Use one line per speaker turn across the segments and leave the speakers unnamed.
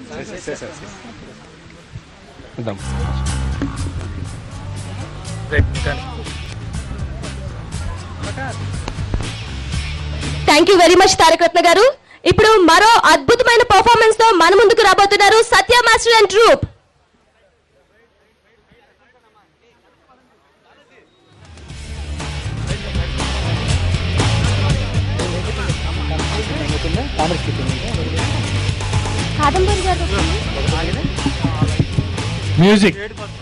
ఇద్దాం
thank you very much Taraka Ratna garu ఇప్పుడు మరో అద్భుతమైన పర్ఫార్మెన్స్ తో మన ముందుకు రాబోతున్నారు Satya master and troupe Kadambari garu
music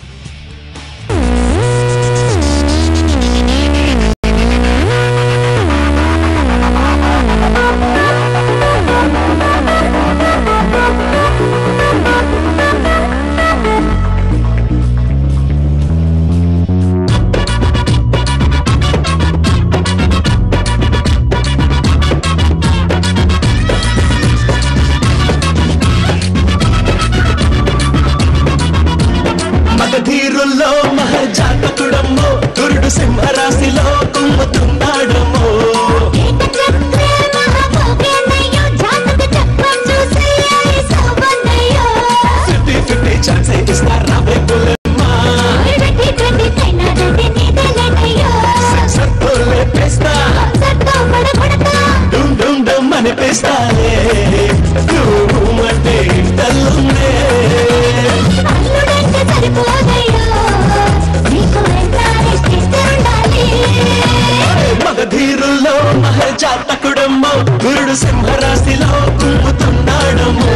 మగధీరుల్లో మహర్జాతకుడమ్మో దురుడు సింహరాశిలో కుమ్ముతున్నాడమ్మో ఫిఫ్టీ ఫిఫ్టీ ఛాన్సే ఇస్తారా బేపులమ్మా సెక్సర్తో లేపేస్తా డుమ్ డుమ్ డుమ్ అనిపిస్తాలే నువ్వు అంటే ఇంటల్లుండే మగధీరుల్లో మహర్జాతకుడమ్మో గురుడు సింహరాశిలో కుమ్ముతున్నాడమ్మో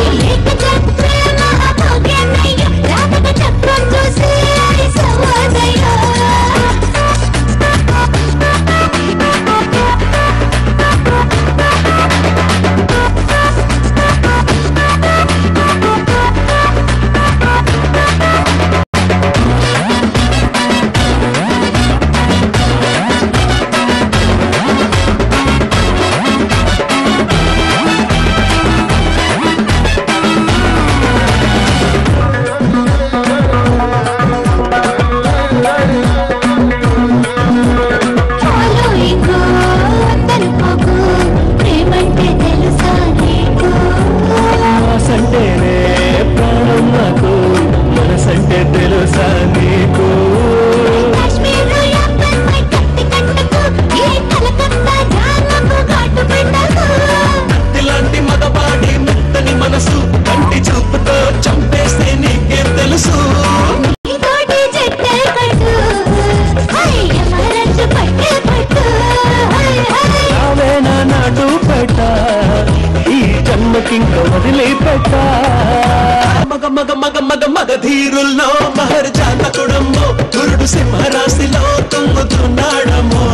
మనసంటేనే ప్రాణం నాకు మనసంటే తెలుసా నీకు ఇలాంటి మగవాడి మెత్తని మనసు కంటి చూపుతో చంపేస్తే నీకేం తెలుసు రావే నా నాటు పెట్ట ఈ జన్మకింక వదిలిపెట్ట మగ మగ మగ మగ మగ ధీరుల్లో మహర్ జాతకుడమ్మో గురుడు సింహరాశిలో తుంగుతున్నాడమ్మో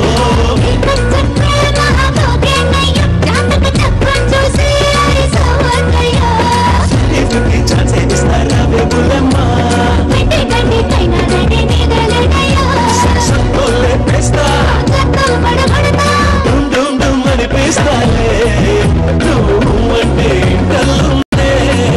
ఇవన్నీ ఛాన్సే ఇస్తారా బేబులమ్మా సత్తో లేపేస్తా డుమ్ డుమ్ డుమ్ అనిపిస్తాలే నువ్వు అంటే ఇంటల్లుండే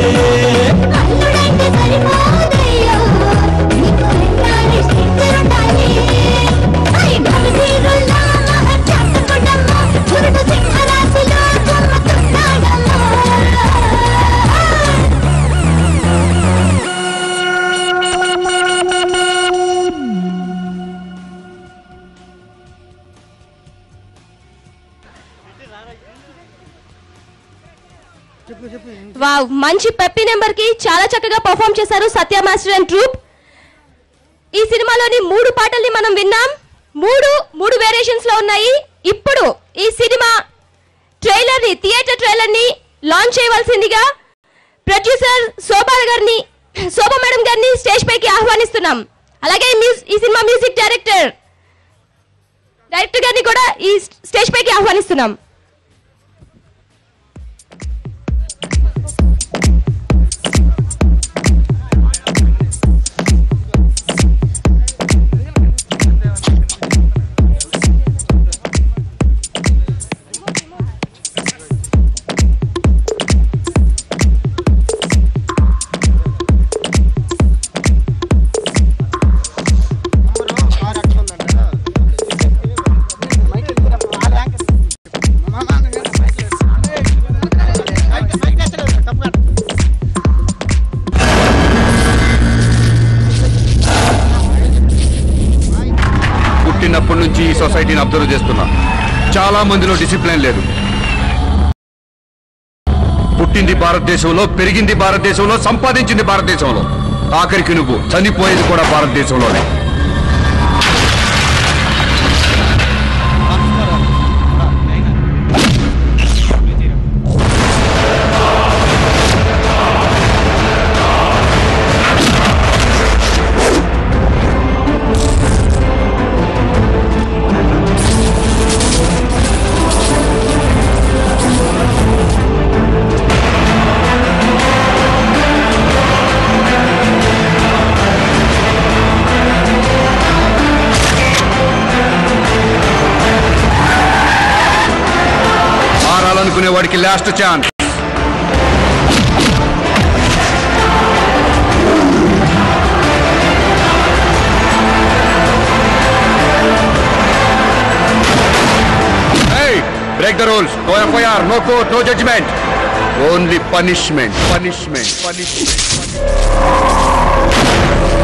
వావ్ మంచి పెప్పి నెంబర్ కి చాలా చక్కగా పర్ఫామ్ చేశారు సత్య మాస్టర్ అండ్ ట్రూప్ ఈ సినిమాలోని మూడు పాటల్ని మనం విన్నాం మూడు మూడు వేరియేషన్స్ లో ఉన్నాయి ఇప్పుడు ఈ సినిమా ట్రైలర్ ని థియేటర్ ట్రైలర్ ని లాంచ్ చేయవలసిందిగా ప్రొడ్యూసర్ శోభా గారిని శోభా మేడం గారిని స్టేజ్ పైకి ఆహ్వానిస్తున్నాం అలాగే ఈ మ్యూజ్- ఈ సినిమా మ్యూజిక్ డైరెక్టర్ డైరెక్టర్ గారిని కూడా ఈ స్టేజ్ పైకి ఆహ్వానిస్తున్నాం
సొసైటీని అబ్జర్వ్ చేస్తున్నా చాలా మందిలో డిసిప్లిన్ లేదు పుట్టింది భారతదేశంలో పెరిగింది భారతదేశంలో సంపాదించింది భారతదేశంలో ఆఖరికి నువ్వు చనిపోయేది కూడా భారతదేశంలోనే మారాలనుకునే వాడికి last chance break the rules no FIR no court no judgement only punishment punishment punishment